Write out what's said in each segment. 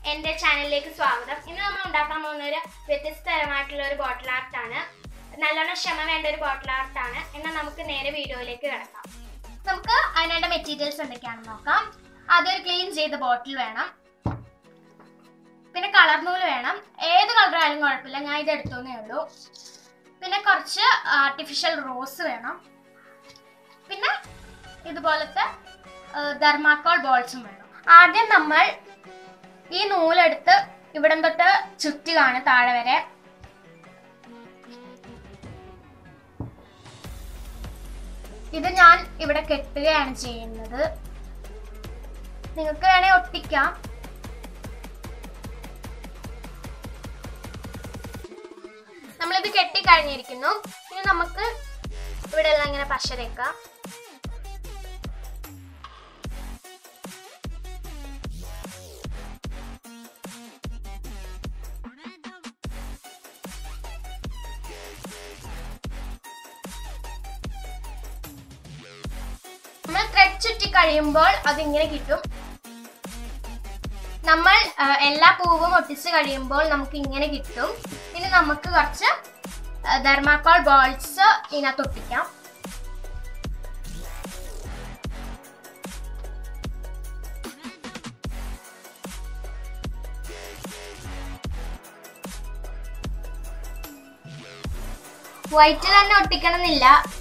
എൻ്റെ ചാനലിലേക്ക് സ്വാഗതം ഇന്ന് നമ്മൾ ഉണ്ടാക്കാൻ പോകുന്ന ഒരു വ്യത്യസ്തതരമായിട്ടുള്ള ഒരു ബോട്ടിൽ ആർട്ടാണ് നല്ലോണം ക്ഷമ വേണ്ട ഒരു ബോട്ടിൽ ആർട്ടാണ് എന്നാൽ നമുക്ക് നേരെ വീഡിയോയിലേക്ക് കിടക്കാം നമുക്ക് അതിനുള്ള മെറ്റീരിയൽസ് എന്തൊക്കെയാണെന്ന് നോക്കാം ആദ്യം ഒരു ക്ലീൻ ചെയ്ത ബോട്ടിൽ വേണം പിന്നെ കളർ നൂല് വേണം ഏത് കളർ ആയാലും കുഴപ്പമില്ല ഞാൻ ഇത് എടുത്തോന്നേ ഉള്ളൂ പിന്നെ കുറച്ച് ആർട്ടിഫിഷ്യൽ റോസ് വേണം പിന്നെ ഇതുപോലത്തെ ധർമാക്കോൾ ബോൾസും വേണം ആദ്യം നമ്മൾ ഈ നൂലെടുത്ത് ഇവിടം തൊട്ട് ചുറ്റുകയാണ് താഴെ വരെ ഇത് ഞാൻ ഇവിടെ കെട്ടുകയാണ് ചെയ്യുന്നത് നിങ്ങൾക്ക് വേണേ ഒട്ടിക്കാം നമ്മളിത് കെട്ടി കഴിഞ്ഞിരിക്കുന്നു ഇനി നമുക്ക് ഇവിടെ എല്ലാം ഇങ്ങനെ പശ തേക്കാം നമ്മൾ ത്രെഡ് ചുറ്റി കഴിയുമ്പോൾ അതിങ്ങനെ കിട്ടും നമ്മൾ ആ, എല്ലാ പൂവും ഒട്ടിച്ച് കഴിയുമ്പോൾ നമുക്ക് ഇങ്ങനെ കിട്ടും ഇനി നമുക്ക് കുറച്ച് ധർമാക്കോൾ ബോൾസ് ഇതിനകത്ത് ഒട്ടിക്കാം വൈറ്റ് തന്നെ ഒട്ടിക്കണമെന്നില്ല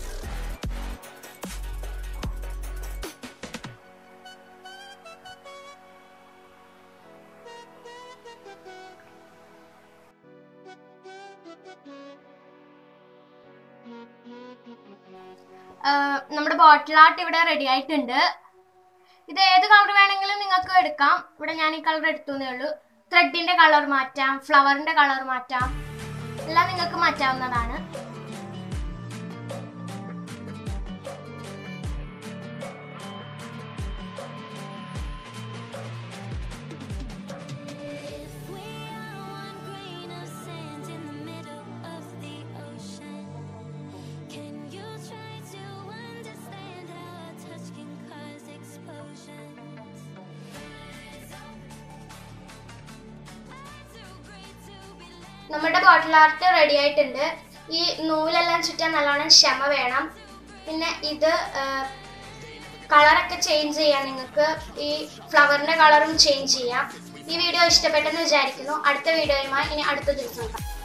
ആഹ് നമ്മുടെ ബോട്ടിൽ ആർട്ട് ഇവിടെ റെഡി ആയിട്ടുണ്ട് ഇത് ഏത് കളർ വേണമെങ്കിലും നിങ്ങൾക്ക് എടുക്കാം ഇവിടെ ഞാൻ ഈ കളർ എടുത്തുന്നേ ഉള്ളൂ ത്രെഡിന്റെ കളർ മാറ്റാം ഫ്ലവറിന്റെ കളർ മാറ്റാം എല്ലാം നിങ്ങൾക്ക് മാറ്റാവുന്നതാണ് If we are one grain of sand in the middle of the ocean, can you try to understand how a touch can cause explosions? Too great to be left. നമ്മുടെ bottle art ready ആയിട്ടുണ്ട് ഈ നൂലെല്ലാം ചുറ്റാൻ നല്ലോണം ക്ഷമ വേണം പിന്നെ ഇത് കളറൊക്കെ ചേഞ്ച് ചെയ്യാം നിങ്ങൾക്ക് ഈ ഫ്ലവറിന്റെ കളറും ചേഞ്ച് ചെയ്യാം ഈ വീഡിയോ ഇഷ്ടപ്പെട്ടെന്ന് വിചാരിക്കുന്നു അടുത്ത വീഡിയോയുമായി ഇനി അടുത്ത ദിവസം കാണാം